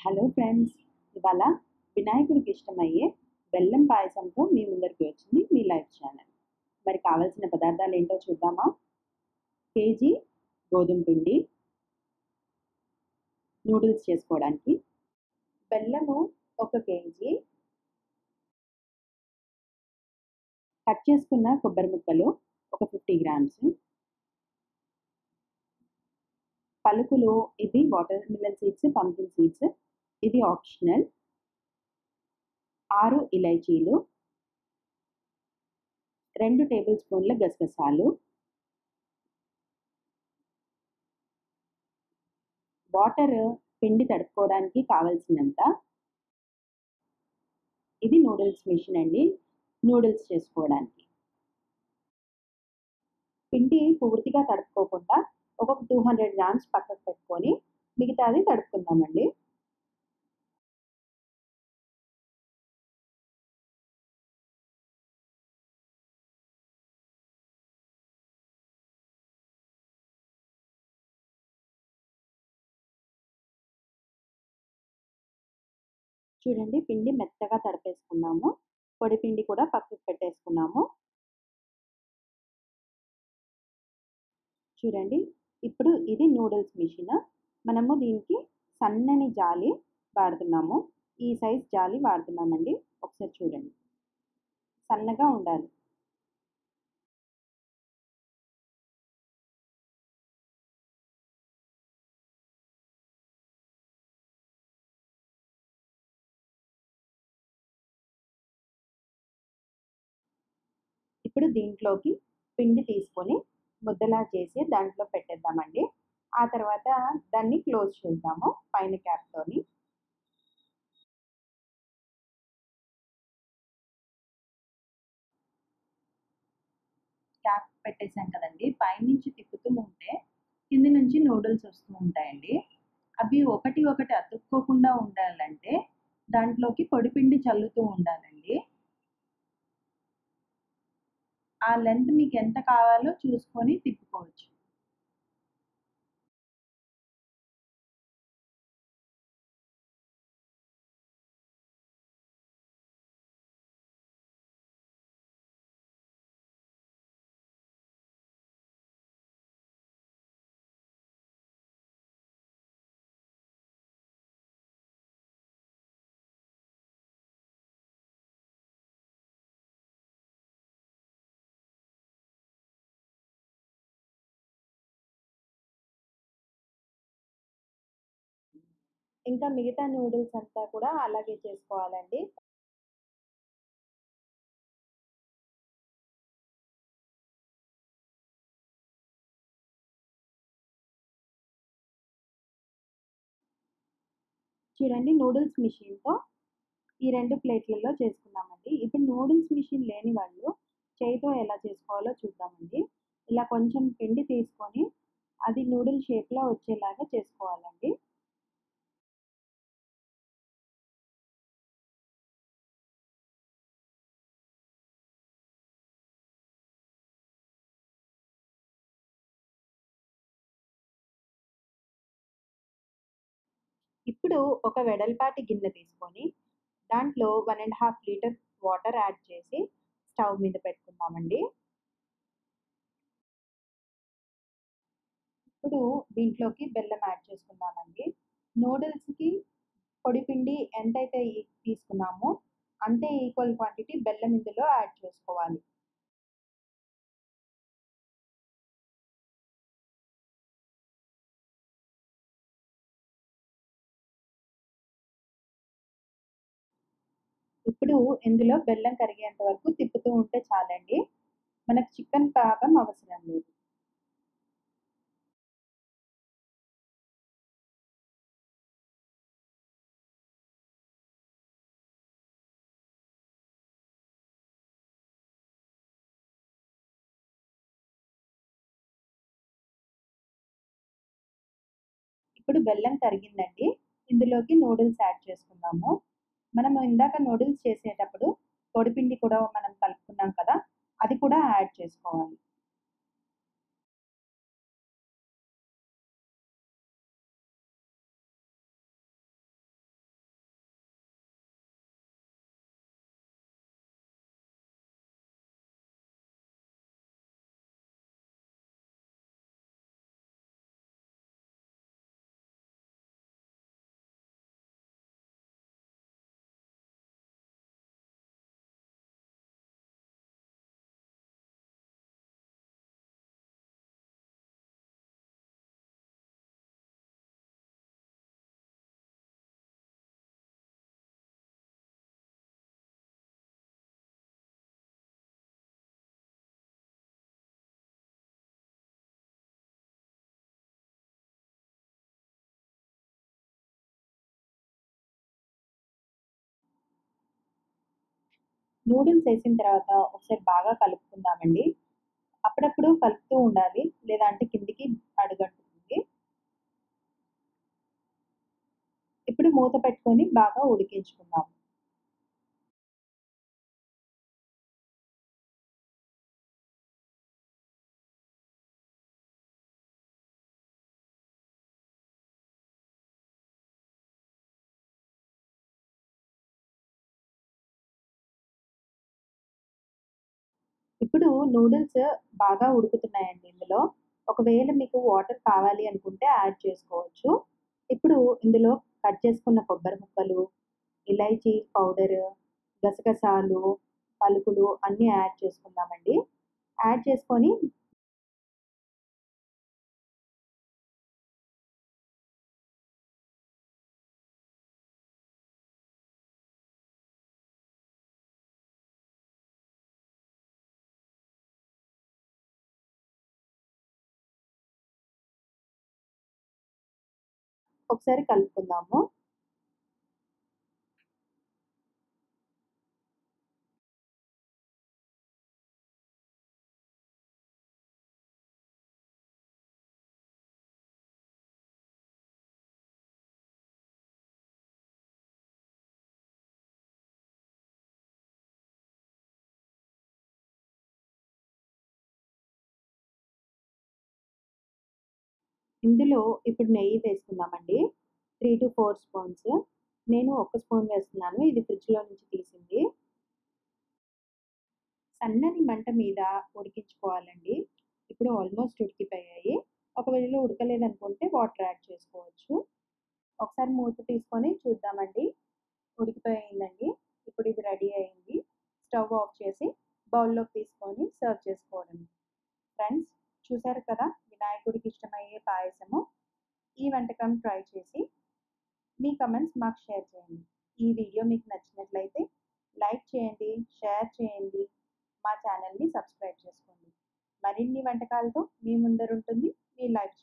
hello friends ఇవాళ వినాయకుడికి ఇష్టమయ్యే బెల్లం పాయసంతో మీ ముందరికి వచ్చింది మీ లైఫ్ ఛానల్ మరి కావాల్సిన పదార్థాలు ఏంటో చూద్దామా కేజీ గోధుమ పిండి నూడిల్స్ చేసుకోవడానికి బెల్లము ఒక కేజీ కట్ చేసుకున్న కొబ్బరి ముక్కలు ఒక ఫిఫ్టీ గ్రామ్స్ పలుకులు ఇది watermelon seeds pumpkin seeds ఇది ఆప్షనల్ ఆరు ఇలైచీలు రెండు టేబుల్ స్పూన్ల గసగసాలు వాటర్ పిండి తడుపుకోవడానికి కావలసినంత ఇది నూడిల్స్ మిషన్ అండి నూడిల్స్ చేసుకోవడానికి పిండి పూర్తిగా తడుపుకోకుండా ఒక టూ హండ్రెడ్ గ్రామ్స్ పక్కకు పెట్టుకొని మిగతాది తడుపుకుందామండి చూడండి పిండి మెత్తగా తడిపేసుకున్నాము పొడి పిండి కూడా పక్కకు పెట్టేసుకున్నాము చూడండి ఇప్పుడు ఇది నూడిల్స్ మిషన్ మనము దీనికి సన్నని జాలి వాడుతున్నాము ఈ సైజ్ జాలి వాడుతున్నామండి ఒకసారి చూడండి సన్నగా ఉండాలి ఇప్పుడు దీంట్లోకి పిండి తీసుకొని ముద్దలా చేసి దాంట్లో పెట్టేద్దామండి ఆ తర్వాత దాన్ని క్లోజ్ చేద్దాము పైన క్యాప్తోని క్యాప్ పెట్టేసాం కదండి పైనుంచి తిప్పుతూ ఉంటే కింది నుంచి నూడిల్స్ వస్తూ ఉంటాయండి అవి ఒకటి ఒకటి అతుక్కోకుండా ఉండాలంటే దాంట్లోకి పొడిపిండి చల్లుతూ ఉండాలండి ఆ లెంత్ మీకు ఎంత కావాలో చూసుకొని తిప్పుకోవచ్చు ఇంకా మిగతా నూడిల్స్ అంతా కూడా అలాగే చేసుకోవాలండి చూడండి నూడిల్స్ మిషన్తో ఈ రెండు ప్లేట్లలో చేసుకున్నామండి ఇప్పుడు నూడిల్స్ మిషన్ లేని వాళ్ళు చేయితో ఎలా చేసుకోవాలో చూద్దామండి ఇలా కొంచెం పిండి తీసుకొని అది నూడిల్ షేప్లో వచ్చేలాగా చేసుకోవాలండి ఇప్పుడు ఒక వెడల్పాటి గిన్నె తీసుకొని దాంట్లో one and half litre water add చేసి స్టవ్ మీద పెట్టుకుందామండి ఇప్పుడు దీంట్లోకి బెల్లం యాడ్ చేసుకుందామండి నూడిల్స్కి పొడిపిండి ఎంతైతే తీసుకున్నామో అంతే ఈక్వల్ క్వాంటిటీ బెల్లం ఇందులో యాడ్ చేసుకోవాలి ఇప్పుడు ఇందులో బెల్లం కరిగేంత వరకు తిప్పుతూ ఉంటే చాలండి మనకు చికెన్ పాకం అవసరం లేదు ఇప్పుడు బెల్లం కరిగిందండి ఇందులోకి నూడిల్స్ యాడ్ చేసుకుందాము మనం ఇందాక నూడిల్స్ చేసేటప్పుడు పొడిపిండి కూడా మనం కలుపుకున్నాం కదా అది కూడా యాడ్ చేసుకోవాలి నూడిల్స్ వేసిన తర్వాత ఒకసారి బాగా కలుపుకుందామండి అప్పుడప్పుడు కలుపుతూ ఉండాలి లేదా అంటే కిందికి అడుగంటుతుంది ఇప్పుడు మూత పెట్టుకొని బాగా ఉడికించుకుందాం ఇప్పుడు నూడిల్స్ బాగా ఉడుకుతున్నాయండి ఇందులో ఒకవేళ మీకు వాటర్ కావాలి అనుకుంటే యాడ్ చేసుకోవచ్చు ఇప్పుడు ఇందులో కట్ చేసుకున్న కొబ్బరి ముక్కలు ఇలైచీ పౌడర్ గసగసాలు పలుకులు అన్నీ యాడ్ చేసుకుందామండి యాడ్ చేసుకొని ఒకసారి కలుపుకుందాము ఇందులో ఇప్పుడు నెయ్యి వేసుకుందామండి త్రీ టు ఫోర్ స్పూన్స్ నేను ఒక స్పూన్ వేస్తున్నాను ఇది ఫ్రిడ్జ్లో నుంచి తీసింది సన్నని మంట మీద ఉడికించుకోవాలండి ఇప్పుడు ఆల్మోస్ట్ ఉడికిపోయాయి ఒకవేళ ఉడకలేదనుకుంటే వాటర్ యాడ్ చేసుకోవచ్చు ఒకసారి మూత తీసుకొని చూద్దామండి ఉడికిపోయిందండి ఇప్పుడు ఇది రెడీ అయింది స్టవ్ ఆఫ్ చేసి బౌల్లోకి తీసుకొని సర్వ్ చేసుకోవడం ఫ్రెండ్స్ చూసారు కదా వినాయకుడికి ఇష్టమయ్యే పాయసము ఈ వంటకం ట్రై చేసి మీ కమెంట్స్ మాకు షేర్ చేయండి ఈ వీడియో మీకు నచ్చినట్లయితే లైక్ చేయండి షేర్ చేయండి మా ఛానల్ని సబ్స్క్రైబ్ చేసుకోండి మరిన్ని వంటకాలతో మీ ముందరుంటుంది మీ లైఫ్